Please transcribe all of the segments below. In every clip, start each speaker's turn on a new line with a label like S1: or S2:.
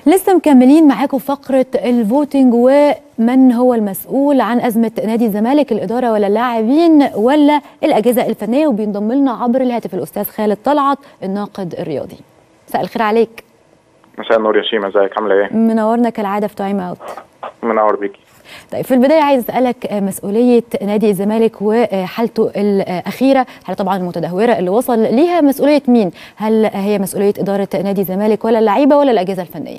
S1: لسه مكملين معاكم فقره الفوتنج ومن هو المسؤول عن ازمه نادي الزمالك الاداره ولا اللاعبين ولا الاجهزه الفنيه وبينضم لنا عبر الهاتف الاستاذ خالد طلعت الناقد الرياضي مساء الخير عليك
S2: مساء النور يا شيماء ازيك عامله ايه
S1: منورنا كالعاده في تايم اوت
S2: منور بيكي
S1: طيب في البدايه عايز اسالك مسؤوليه نادي الزمالك وحالته الاخيره حاله طبعا المتدهوره اللي وصل ليها مسؤوليه مين هل هي مسؤوليه اداره نادي الزمالك ولا اللعيبه ولا الاجهزه الفنيه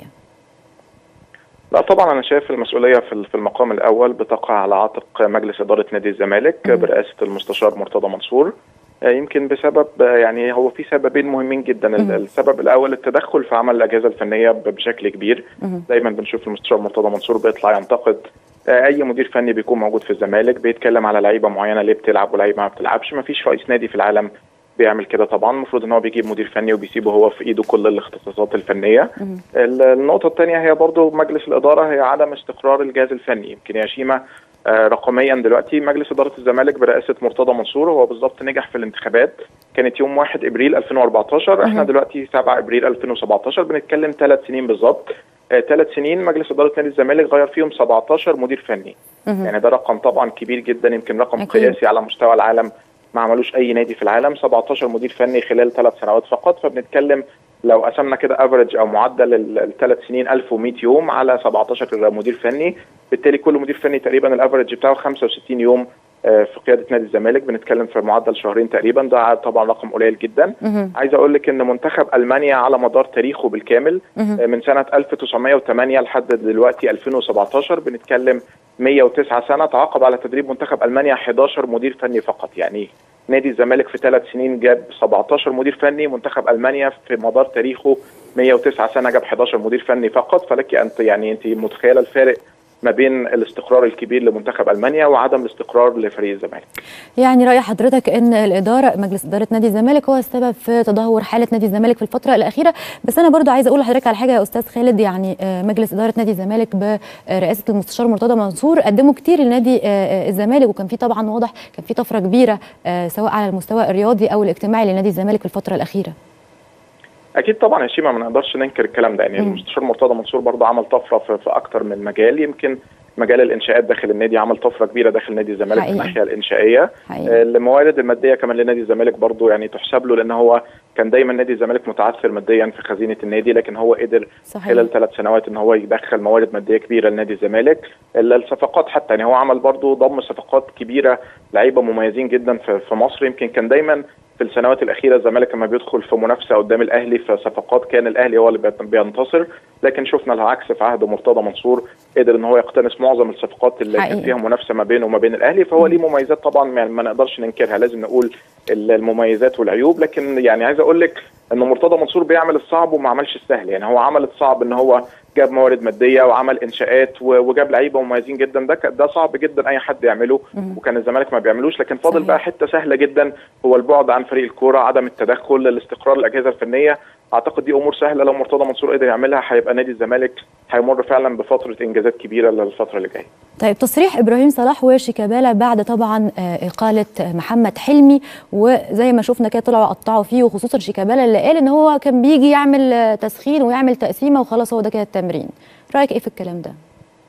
S2: لا طبعا انا شايف المسؤوليه في المقام الاول بتقع على عاتق مجلس اداره نادي الزمالك برئاسه المستشار مرتضى منصور يمكن بسبب يعني هو في سببين مهمين جدا
S1: مم.
S2: السبب الاول التدخل في عمل الاجهزه الفنيه بشكل كبير
S1: مم.
S2: دايما بنشوف المستشار مرتضى منصور بيطلع ينتقد اي مدير فني بيكون موجود في الزمالك بيتكلم على لعيبه معينه ليه بتلعب ولعيبه ما بتلعبش ما فيش رئيس نادي في العالم بيعمل كده طبعا المفروض ان هو بيجيب مدير فني وبيسيبه هو في ايده كل الاختصاصات الفنيه
S1: مم.
S2: النقطه الثانيه هي برضو مجلس الاداره هي عدم استقرار الجهاز الفني يمكن يا شيماء آه، رقميا دلوقتي مجلس اداره الزمالك برئاسه مرتضى منصور هو بالظبط نجح في الانتخابات كانت يوم 1 ابريل 2014 احنا
S1: مهم.
S2: دلوقتي 7 ابريل 2017 بنتكلم ثلاث سنين بالظبط ثلاث سنين مجلس اداره نادي الزمالك غير فيهم 17 مدير فني
S1: مهم.
S2: يعني ده رقم طبعا كبير جدا يمكن رقم
S1: أكيد.
S2: قياسي على مستوى العالم ما عملوش اي نادي في العالم 17 مدير فني خلال ثلاث سنوات فقط فبنتكلم لو قسمنا كده افريج او معدل الثلاث سنين 1100 يوم على 17 مدير فني بالتالي كل مدير فني تقريبا الافريج بتاعه 65 يوم آه، في قياده نادي الزمالك بنتكلم في معدل شهرين تقريبا ده طبعا رقم قليل جدا
S1: مهم.
S2: عايز اقول لك ان منتخب المانيا على مدار تاريخه بالكامل
S1: مهم.
S2: آه، من سنه 1908 لحد دلوقتي 2017 بنتكلم 109 سنه تعاقب على تدريب منتخب المانيا 11 مدير فني فقط يعني نادي الزمالك في ثلاث سنين جاب 17 مدير فني منتخب المانيا في مدار تاريخه 109 سنه جاب 11 مدير فني فقط فلك انت يعني انت متخيله الفارق ما بين الاستقرار الكبير لمنتخب المانيا وعدم الاستقرار لفريق الزمالك
S1: يعني راي حضرتك ان الاداره مجلس اداره نادي الزمالك هو السبب في تدهور حاله نادي الزمالك في الفتره الاخيره بس انا برضو عايزه اقول لحضرتك على حاجه يا استاذ خالد يعني آه، مجلس اداره نادي الزمالك برئاسه المستشار مرتضى منصور قدموا كتير لنادي آه، آه، الزمالك وكان في طبعا واضح كان في طفره كبيره آه، سواء على المستوى الرياضي او الاجتماعي لنادي الزمالك في الفتره الاخيره
S2: اكيد طبعا يا شيماء ما نقدرش ننكر الكلام ده يعني
S1: مم.
S2: المستشار مرتضى منصور برضه عمل طفره في, في اكتر من مجال يمكن مجال الانشاءات داخل النادي عمل طفره كبيره داخل نادي الزمالك في
S1: حقيقي.
S2: الناحيه الانشائيه
S1: حقيقي.
S2: آه، الموارد الماديه كمان لنادي الزمالك برضه يعني تحسب له لان هو كان دايما نادي الزمالك متعثر ماديا في خزينه النادي لكن هو قدر
S1: صحيح
S2: خلال ثلاث سنوات ان هو يدخل موارد ماديه كبيره لنادي الزمالك ال- الصفقات حتى يعني هو عمل برضه ضم صفقات كبيره لعيبه مميزين جدا في في مصر يمكن كان دايما في السنوات الاخيره الزمالك لما بيدخل في منافسه قدام الاهلي في صفقات كان الاهلي هو اللي بيت- بينتصر لكن شفنا العكس في عهد مرتضى منصور قدر ان هو يقتنص معظم الصفقات اللي
S1: حقيقي.
S2: كان فيها منافسه ما بينه وما بين الاهلي فهو ليه مميزات طبعا ما ما نقدرش ننكرها لازم نقول ال- المميزات والعيوب لكن يعني عايز اقول لك ان مرتضى منصور بيعمل الصعب وما عملش السهل يعني هو عمل الصعب ان هو جاب موارد ماديه وعمل انشاءات و- وجاب لعيبه مميزين جدا ده ك- ده صعب جدا اي حد يعمله
S1: مم.
S2: وكان الزمالك ما بيعملوش لكن فاضل
S1: صحيح.
S2: بقى حته سهله جدا هو البعد عن فريق الكوره عدم التدخل الاستقرار الاجهزه الفنيه اعتقد دي امور سهله لو مرتضى منصور قدر يعملها هيبقى نادي الزمالك هيمر فعلا بفتره انجازات كبيره للفتره اللي جايه
S1: طيب تصريح ابراهيم صلاح وشيكابالا بعد طبعا آه، اقاله محمد حلمي وزي ما شفنا كده طلعوا قطعوا فيه وخصوصا شيكابالا اللي قال ان هو كان بيجي يعمل آه، تسخين ويعمل تقسيمه وخلاص هو ده كده التمرين رايك ايه في الكلام ده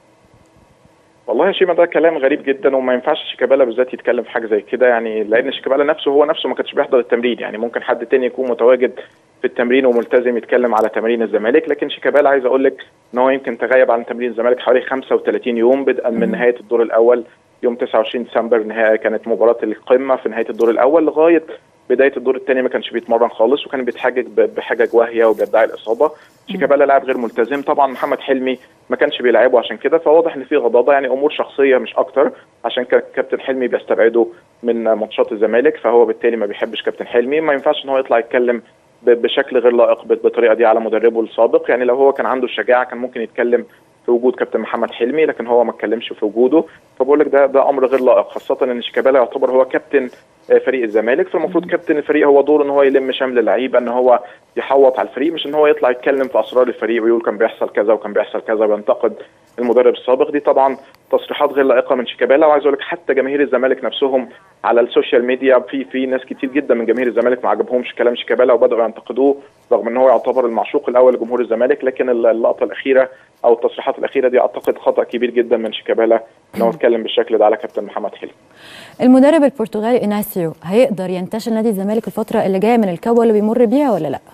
S2: والله يا شيماء ده كلام غريب جدا وما ينفعش شيكابالا بالذات يتكلم في حاجه زي كده يعني لان شيكابالا نفسه هو نفسه ما كانش بيحضر التمرين يعني ممكن حد تاني يكون متواجد في التمرين وملتزم يتكلم على تمرين الزمالك لكن شيكابالا عايز اقول لك ان هو يمكن تغيب عن تمرين الزمالك حوالي 35 يوم بدءا من
S1: مم.
S2: نهايه الدور الاول يوم 29 ديسمبر نهايه كانت مباراه القمه في نهايه الدور الاول لغايه بدايه الدور الثاني ما كانش بيتمرن خالص وكان بيتحجج ب- بحجج واهيه وبيدعي الاصابه شيكابالا لاعب غير ملتزم طبعا محمد حلمي ما كانش بيلعبه عشان كده فواضح ان في غضاضه يعني امور شخصيه مش اكتر عشان كده كابتن حلمي بيستبعده من ماتشات الزمالك فهو بالتالي ما بيحبش كابتن حلمي ما ينفعش ان هو يطلع يتكلم ب- بشكل غير لائق ب- بالطريقه دي على مدربه السابق يعني لو هو كان عنده الشجاعه كان ممكن يتكلم في وجود كابتن محمد حلمي لكن هو ما اتكلمش في وجوده فبقول لك ده ده امر غير لائق خاصه ان شيكابالا يعتبر هو كابتن فريق الزمالك فالمفروض كابتن الفريق هو دوره ان هو يلم شمل اللعيبه ان هو يحوط على الفريق مش ان هو يطلع يتكلم في اسرار الفريق ويقول كان بيحصل كذا وكان بيحصل كذا وينتقد المدرب السابق دي طبعا تصريحات غير لائقه من شيكابالا وعايز اقول لك حتى جماهير الزمالك نفسهم على السوشيال ميديا في في ناس كتير جدا من جماهير الزمالك ما عجبهمش كلام شيكابالا وبداوا ينتقدوه رغم ان هو يعتبر المعشوق الاول لجمهور الزمالك لكن اللقطه الاخيره او التصريحات الاخيره دي اعتقد خطا كبير جدا من شيكابالا ان هو اتكلم بالشكل ده على كابتن محمد حلمي.
S1: المدرب البرتغالي اناسيو هيقدر ينتشل نادي الزمالك الفتره اللي جايه من الكبوه اللي بيمر بيها ولا لا؟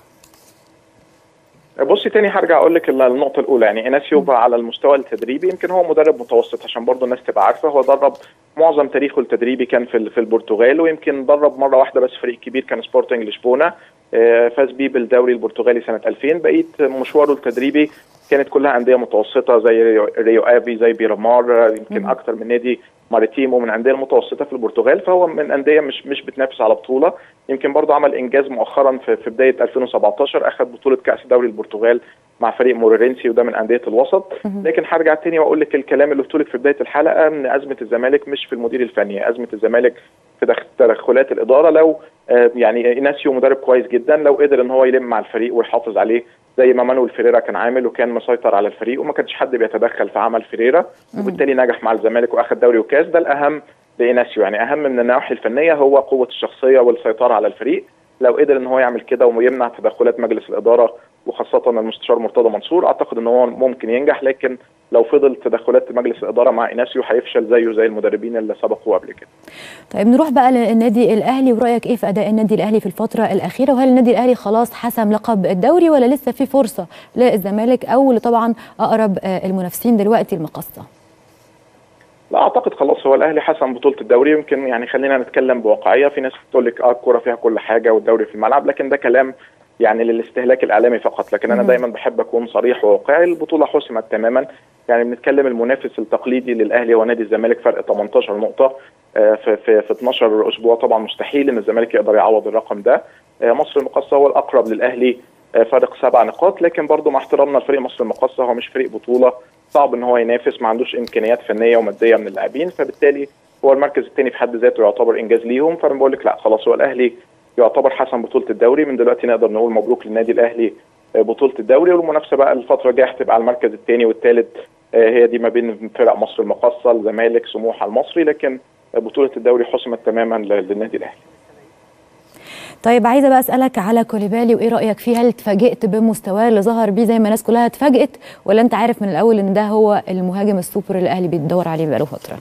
S2: بصي تاني هرجع اقول لك النقطه الاولى يعني اناسيو على المستوى التدريبي يمكن هو مدرب متوسط عشان برضه الناس تبقى عارفه هو درب معظم تاريخه التدريبي كان في في البرتغال ويمكن درب مره واحده بس فريق كبير كان سبورتنج لشبونه فاز بيه بالدوري البرتغالي سنه 2000 بقيه مشواره التدريبي كانت كلها انديه متوسطه زي ريو افي زي بيرامار يمكن اكتر من نادي ماريتيمو من انديه المتوسطه في البرتغال فهو من انديه مش مش بتنافس على بطوله يمكن برضه عمل انجاز مؤخرا في, في بدايه 2017 اخذ بطوله كاس دوري البرتغال مع فريق موريرينسي وده من انديه الوسط لكن هرجع تاني واقول لك الكلام اللي قلت لك في بدايه الحلقه ان ازمه الزمالك مش في المدير الفني ازمه الزمالك في تدخلات الاداره لو يعني ايناسيو مدرب كويس جدا لو قدر ان هو يلم مع الفريق ويحافظ عليه زي ما مانويل فيريرا كان عامل وكان مسيطر على الفريق وما كانش حد بيتدخل في عمل فيريرا وبالتالي نجح مع الزمالك واخد دوري وكاس ده الاهم لإيناسيو يعني اهم من النواحي الفنيه هو قوه الشخصيه والسيطره على الفريق لو قدر ان هو يعمل كده ويمنع تدخلات مجلس الاداره وخاصه المستشار مرتضى منصور اعتقد ان هو ممكن ينجح لكن لو فضل تدخلات مجلس الاداره مع ايناسيو هيفشل زيه زي المدربين اللي سبقوه قبل كده.
S1: طيب نروح بقى للنادي الاهلي ورايك ايه في اداء النادي الاهلي في الفتره الاخيره وهل النادي الاهلي خلاص حسم لقب الدوري ولا لسه في فرصه للزمالك او طبعا اقرب المنافسين دلوقتي المقصه؟
S2: لا اعتقد خلاص هو الاهلي حسم بطوله الدوري يمكن يعني خلينا نتكلم بواقعيه في ناس بتقول لك اه الكوره فيها كل حاجه والدوري في الملعب لكن ده كلام يعني للاستهلاك الاعلامي فقط لكن انا دايما بحب اكون صريح وواقعي البطوله حسمت تماما يعني بنتكلم المنافس التقليدي للاهلي هو نادي الزمالك فرق 18 نقطه في في في 12 اسبوع طبعا مستحيل ان الزمالك يقدر يعوض الرقم ده مصر المقاصه هو الاقرب للاهلي فارق سبع نقاط لكن برضه مع احترامنا لفريق مصر المقاصه هو مش فريق بطوله صعب ان هو ينافس ما عندوش امكانيات فنيه وماديه من اللاعبين فبالتالي هو المركز الثاني في حد ذاته يعتبر انجاز ليهم فانا بقول لك لا خلاص هو الاهلي يعتبر حسم بطوله الدوري من دلوقتي نقدر نقول مبروك للنادي الاهلي بطوله الدوري والمنافسه بقى الفتره الجايه هتبقى على المركز الثاني والثالث هي دي ما بين فرق مصر المقاصه الزمالك سموحه المصري لكن بطوله الدوري حسمت تماما للنادي الاهلي
S1: طيب عايزه بقى اسالك على كوليبالي وايه رايك فيه هل اتفاجئت بمستواه اللي ظهر بيه زي ما الناس كلها اتفاجئت ولا انت عارف من الاول ان ده هو المهاجم السوبر اللي الاهلي بيدور عليه بقاله فتره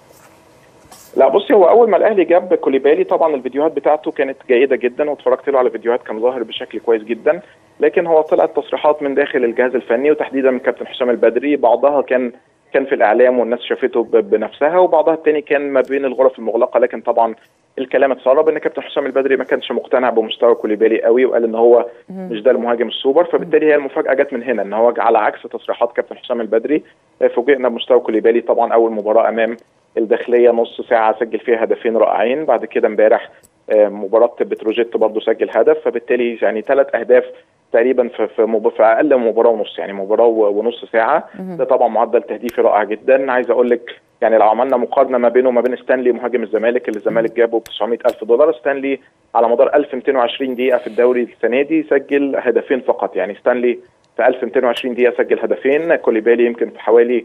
S2: لا بصي هو اول ما الاهلي جاب كوليبالي طبعا الفيديوهات بتاعته كانت جيده جدا واتفرجت له على فيديوهات كان ظاهر بشكل كويس جدا لكن هو طلعت تصريحات من داخل الجهاز الفني وتحديدا من كابتن حسام البدري بعضها كان كان في الاعلام والناس شافته بنفسها وبعضها الثاني كان ما بين الغرف المغلقه لكن طبعا الكلام اتسرب ان كابتن حسام البدري ما كانش مقتنع بمستوى كوليبالي قوي وقال ان هو مش ده المهاجم السوبر فبالتالي هي المفاجاه جت من هنا ان هو على عكس تصريحات كابتن حسام البدري فوجئنا بمستوى كوليبالي طبعا اول مباراه امام الداخليه نص ساعه سجل فيها هدفين رائعين بعد كده امبارح مباراه بتروجيت برضه سجل هدف فبالتالي يعني ثلاث اهداف تقريبا في في, في اقل من مباراه ونص يعني مباراه ونص ساعه ده طبعا معدل تهديفي رائع جدا عايز اقول لك يعني لو عملنا مقارنه ما بينه وما بين ستانلي مهاجم الزمالك اللي الزمالك جابه ب 900 الف دولار ستانلي على مدار 1220 دقيقه في الدوري السنه دي سجل هدفين فقط يعني ستانلي في 1220 دقيقه سجل هدفين كوليبالي يمكن في حوالي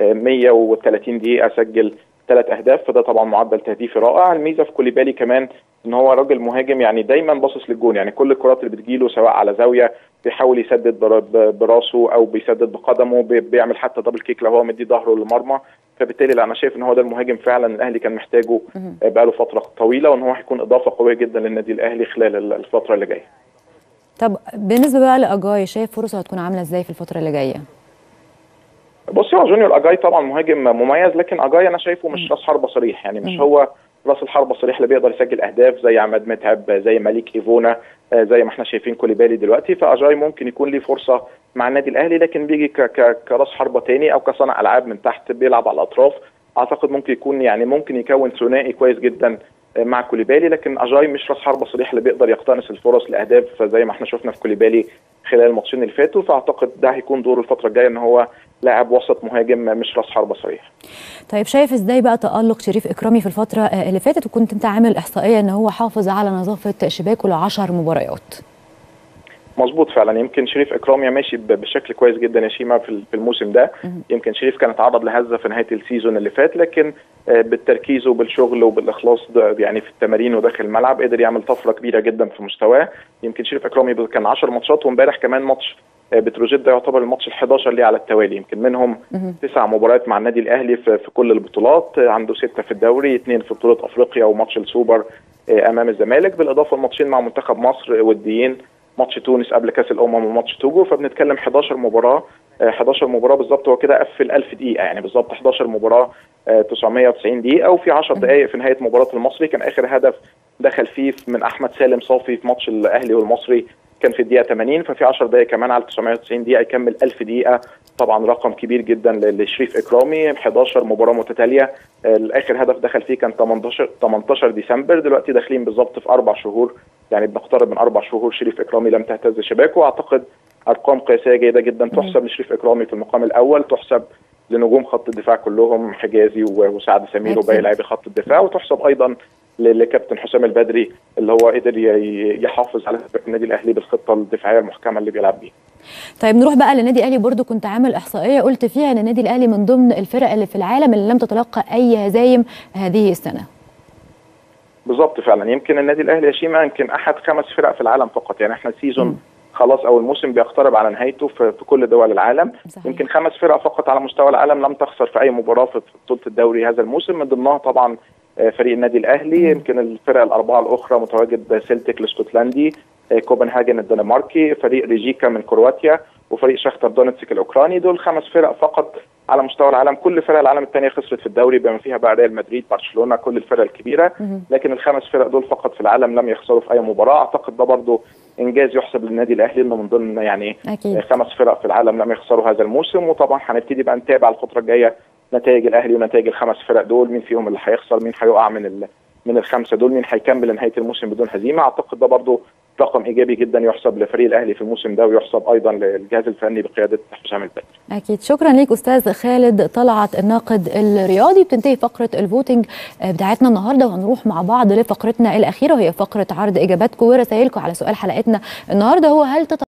S2: 130 دقيقه سجل ثلاث اهداف فده طبعا معدل تهديفي رائع الميزه في كوليبالي كمان ان هو راجل مهاجم يعني دايما باصص للجون يعني كل الكرات اللي بتجيله سواء على زاويه بيحاول يسدد براسه او بيسدد بقدمه بيعمل حتى دبل كيك لو هو مدي ظهره للمرمى فبالتالي لا انا شايف ان هو ده المهاجم فعلا الاهلي كان محتاجه بقاله فتره طويله وان هو هيكون اضافه قويه جدا للنادي الاهلي خلال الفتره اللي جايه.
S1: طب بالنسبه بقى لاجاي شايف فرصه هتكون عامله ازاي في الفتره اللي جايه؟
S2: بصي هو جونيور اجاي طبعا مهاجم مميز لكن اجاي انا شايفه مش راس حربه صريح يعني مش هو راس الحربه الصريح اللي بيقدر يسجل اهداف زي عماد متعب زي مليك ايفونا زي ما احنا شايفين كوليبالي دلوقتي فاجاي ممكن يكون ليه فرصه مع النادي الاهلي لكن بيجي كراس حربه تاني او كصانع العاب من تحت بيلعب على الاطراف اعتقد ممكن يكون يعني ممكن يكون ثنائي كويس جدا مع كوليبالي لكن اجاي مش راس حربه صريح اللي بيقدر يقتنص الفرص لاهداف زي ما احنا شفنا في كوليبالي خلال الماتشين اللي فاتوا فاعتقد ده هيكون دوره الفتره الجايه ان هو لاعب وسط مهاجم مش راس حربه صريح
S1: طيب شايف ازاي بقى تالق شريف اكرامي في الفتره اللي فاتت وكنت انت عامل احصائيه ان هو حافظ على نظافه شباكه ل 10 مباريات
S2: مظبوط فعلا يمكن شريف اكرامي ماشي بشكل كويس جدا يا شيماء في الموسم ده يمكن شريف كان اتعرض لهزه في نهايه السيزون اللي فات لكن بالتركيز وبالشغل وبالاخلاص يعني في التمارين وداخل الملعب قدر يعمل طفره كبيره جدا في مستواه يمكن شريف اكرامي كان 10 ماتشات وامبارح كمان ماتش بتروجيت ده يعتبر الماتش ال 11 ليه على التوالي يمكن منهم تسع مباريات مع النادي الاهلي في, في كل البطولات عنده سته في الدوري اثنين في بطوله افريقيا وماتش السوبر امام الزمالك بالاضافه لماتشين مع منتخب مصر وديين ماتش تونس قبل كاس الامم وماتش توجو فبنتكلم 11 مباراه 11 مباراه بالظبط هو كده قفل 1000 دقيقه يعني بالظبط 11 مباراه 990 دقيقه وفي 10 دقائق في نهايه مباراه المصري كان اخر هدف دخل فيه من احمد سالم صافي في ماتش الاهلي والمصري كان في الدقيقه 80 ففي 10 دقائق كمان على 990 دقيقه يكمل 1000 دقيقه طبعا رقم كبير جدا لشريف اكرامي 11 مباراه متتاليه الاخر هدف دخل فيه كان 18 18 ديسمبر دلوقتي داخلين بالظبط في اربع شهور يعني بنقترب من اربع شهور شريف اكرامي لم تهتز شباكه واعتقد ارقام قياسيه جيده جدا تحسب لشريف اكرامي في المقام الاول تحسب لنجوم خط الدفاع كلهم حجازي وسعد سمير وباقي لاعبي خط الدفاع وتحسب ايضا لكابتن حسام البدري اللي هو قدر يحافظ على النادي الاهلي بالخطه الدفاعيه المحكمه اللي بيلعب بيها.
S1: طيب نروح بقى للنادي الاهلي برضو كنت عامل احصائيه قلت فيها ان النادي الاهلي من ضمن الفرق اللي في العالم اللي لم تتلقى اي هزايم هذه السنه.
S2: بالظبط فعلا يمكن النادي الاهلي يا شيماء يمكن احد خمس فرق في العالم فقط يعني احنا السيزون خلاص او الموسم بيقترب على نهايته في, في كل دول العالم صحيح. يمكن خمس فرق فقط على مستوى العالم لم تخسر في اي مباراه في بطوله الدوري هذا الموسم من ضمنها طبعا فريق النادي الاهلي يمكن الفرق الاربعه الاخرى متواجد سيلتيك الاسكتلندي كوبنهاجن الدنماركي فريق ريجيكا من كرواتيا وفريق شختر دونتسك الاوكراني دول خمس فرق فقط على مستوى العالم كل فرق العالم الثانيه خسرت في الدوري بما فيها بقى ريال مدريد برشلونه كل الفرق الكبيره لكن الخمس فرق دول فقط في العالم لم يخسروا في اي مباراه اعتقد ده برضه انجاز يحسب للنادي الاهلي انه من ضمن يعني أكيد. خمس فرق في العالم لم يخسروا هذا الموسم وطبعا هنبتدي بقى نتابع الفتره الجايه نتائج الاهلي ونتائج الخمس فرق دول مين فيهم اللي هيخسر مين هيقع من ال... من الخمسه دول مين هيكمل لنهايه الموسم بدون هزيمه اعتقد ده برضه رقم ايجابي جدا يحسب لفريق الاهلي في الموسم ده ويحسب ايضا للجهاز الفني بقياده حسام البدري.
S1: اكيد شكرا ليك استاذ خالد طلعت الناقد الرياضي بتنتهي فقره الفوتنج بتاعتنا النهارده وهنروح مع بعض لفقرتنا الاخيره وهي فقره عرض اجاباتكم ورسائلكم على سؤال حلقتنا النهارده هو هل